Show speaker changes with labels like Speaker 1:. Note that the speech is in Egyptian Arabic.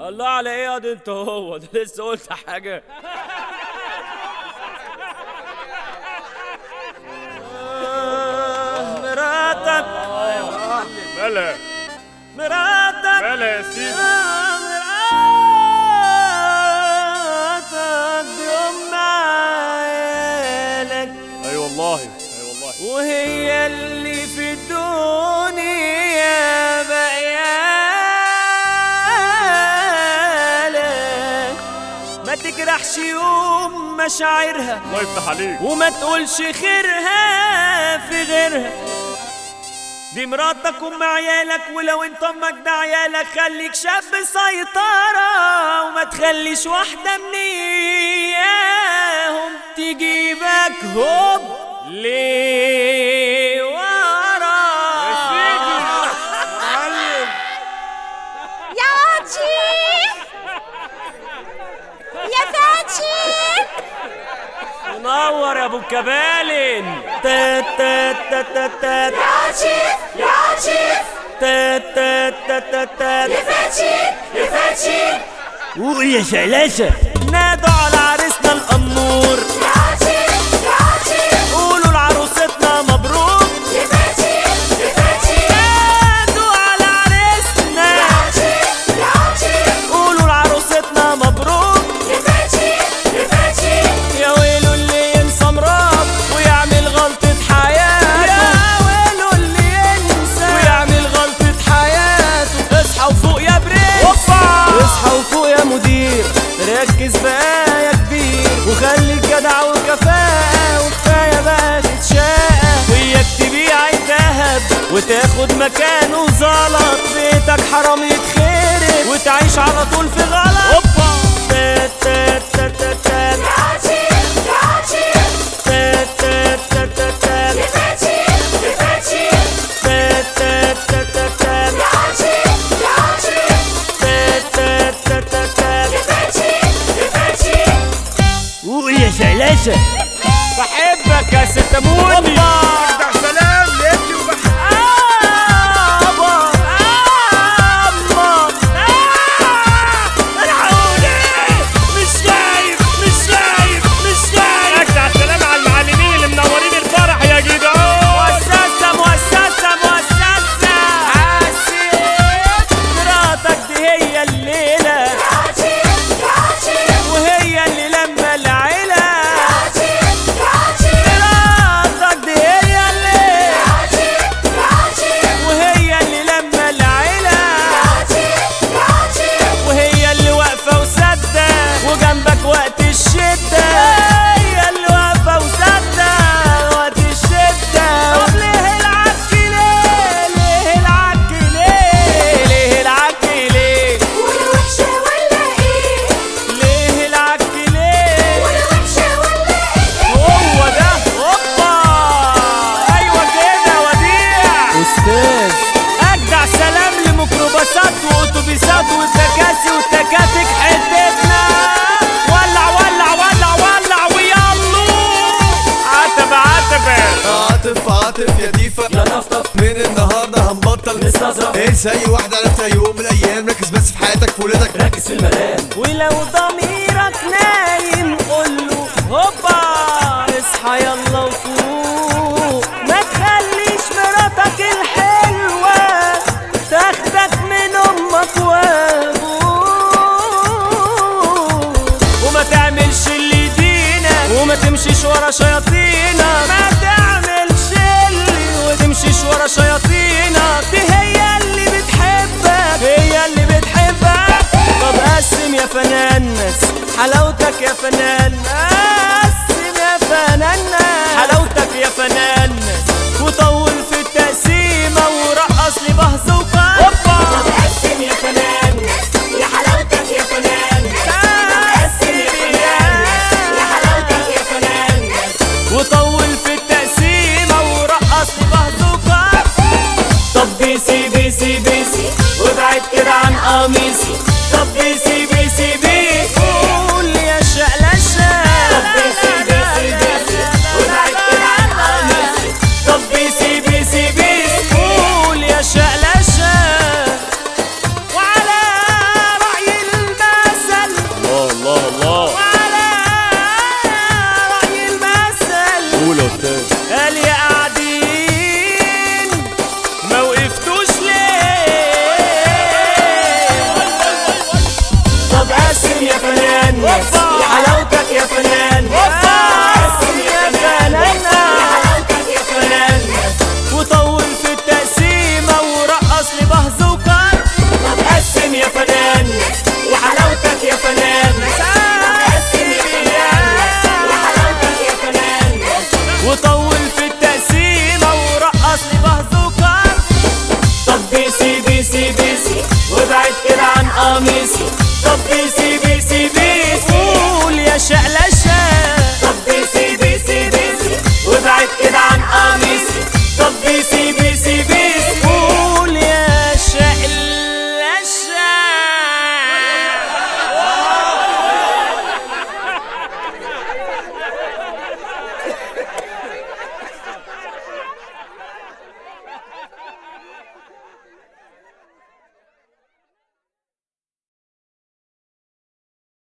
Speaker 1: الله على ايه يا دي انت هو ده لسه قلت حاجه آه، مراتك
Speaker 2: مالها
Speaker 1: مراتك
Speaker 2: مالها يا سيدي
Speaker 1: آه، مراتك دي ام عيالك
Speaker 2: اي والله اي والله
Speaker 1: وهي اللي في الدنيا بقيالك ما تجرحش يوم مشاعرها
Speaker 2: الله يفتح عليك
Speaker 1: وما تقولش خيرها في غيرها دي مراتك ام عيالك ولو انت امك ده عيالك خليك شاب سيطرة وما تخليش واحدة من اياهم تجيبك هوب ليه ورا
Speaker 3: يا عطيف يا فاتي
Speaker 1: منور يا ابو الكبالن تا تا تا تا تا
Speaker 3: يا عطيف يا عطيف
Speaker 1: تا تا تا تا تا
Speaker 3: يا فاتي يا فاتي
Speaker 1: ويا شلاشة نادوا على عريسنا الأمور
Speaker 3: يا عطيف يا عطيف
Speaker 1: قولوا لعروستنا مبروك
Speaker 3: يا فاتي يا فاتي
Speaker 1: نادوا على عريسنا
Speaker 3: يا عطيف يا عطيف
Speaker 1: قولوا لعروستنا مبروك
Speaker 3: يا فاتي يا فاتي
Speaker 1: يا ويلو اللي ينسى مراد ويعمل غلطة حياته يا ويلو اللي ينسى ويعمل غلطة حياته اصحى وفوق يا برنس اصحى وفوق يا مدير ركز بقى يا كبير وخليك جدع وكفاءة وكفاية بقى تتشاقى وياك تبيع الذهب وتاخد مكانه زلط بيتك حرام يتخرب وتعيش على طول في غلط اوبا تا تا تا تا تا
Speaker 3: يا عطيف يا عطيف
Speaker 1: تا تا تا تا تا
Speaker 3: يا فاتي يا فاتي
Speaker 1: تا تا تا تا تا
Speaker 3: يا عطيف يا عطيف
Speaker 1: تا تا تا تا تا
Speaker 3: يا فاتي يا فاتي
Speaker 1: ويا شلاشة بحبك يا ست موني
Speaker 2: ده سلام لابني وبحبك
Speaker 1: آبا آما الحقوني مش شايف مش شايف مش شايف
Speaker 2: اجدع سلام على المعلمين اللي منورين الفرح يا جدعان
Speaker 1: مؤسسة مؤسسة مؤسسة حسيت مراتك دي هي الليلة
Speaker 3: يا عطيف يا عطيف
Speaker 1: وهي اللي لما العيلة
Speaker 3: يا عطيف يا عطيف
Speaker 1: مراتك دي هي اللي
Speaker 3: يا عطيف يا عطيف
Speaker 1: وهي اللي لما العيلة
Speaker 3: يا عطيف يا عطيف
Speaker 1: وهي اللي واقفة وسادة وجنبك وقت الشدة هي اللي واقفة وسادة وقت الشدة طب ليه العك ليه ليه العك ليه ليه العك ليه
Speaker 3: ولا وحشة ولا ايه
Speaker 1: ليه العك ليه
Speaker 3: ولا وحشة ولا ايه
Speaker 1: هو ده هوبا ايوه كده وديع استاذ اجدع سلام لميكروباصات واتوبيسات والتكاسي والتكاتك حتتنا ولع ولع ولع ولع ويلا عتب عتب
Speaker 4: عاطف عاطف يا ديفا
Speaker 1: يا طفطف
Speaker 4: من النهارده هنبطل
Speaker 1: نستظرف.
Speaker 4: انسى اي واحدة عرفتها يوم من الايام ركز بس في حياتك في ولادك
Speaker 1: ركز في المرام ولو ضميرك نايم قوله هوبا اصحى يلا وفوق ما تخليش مراتك الحلوة تاخدك من امك وابوك وما تعملش اللي يدينك وما تمشيش ورا شياطينك ما تعملش اللي وتمشيش ورا شياطينك دي هي اللي بتحبك هي اللي بتحبك طب قسم يا فنانس حلاوتك يا فنان قسم يا فنان حلاوتك يا فنان وطول في التقسيمة ورقص لي بهز وقام
Speaker 3: قسم يا فنان يا حلاوتك يا فنان قسم يا فنان يا حلاوتك يا فنان
Speaker 1: وطول في التقسيمة ورقص لي بهزوكا طب بيسي بيسي بيسي وابعد كده عن قميصي طب بيسي بيسي بيسي قول يا شقلشة طب بيسي بيسي بيسي وابعد كده عن قميصي طب بيسي بيسي بيسي قول يا شقلشة وعلى رأي
Speaker 3: فنان
Speaker 1: أوبا.
Speaker 3: يا حلاوتك يا فنان قسم يا فنان يا حلاوتك يا فنان
Speaker 1: وطول في التقسيمة ورقص لي بهزوكر
Speaker 3: طب قسم يا فنان وحلاوتك يا فنان قسم يا فنان وحلاوتك يا فنان
Speaker 1: وطول في التقسيمة ورقص لي بهزوكر
Speaker 3: طب بيسي بيسي بيسي وابعد كده عن قميصي طب بيسي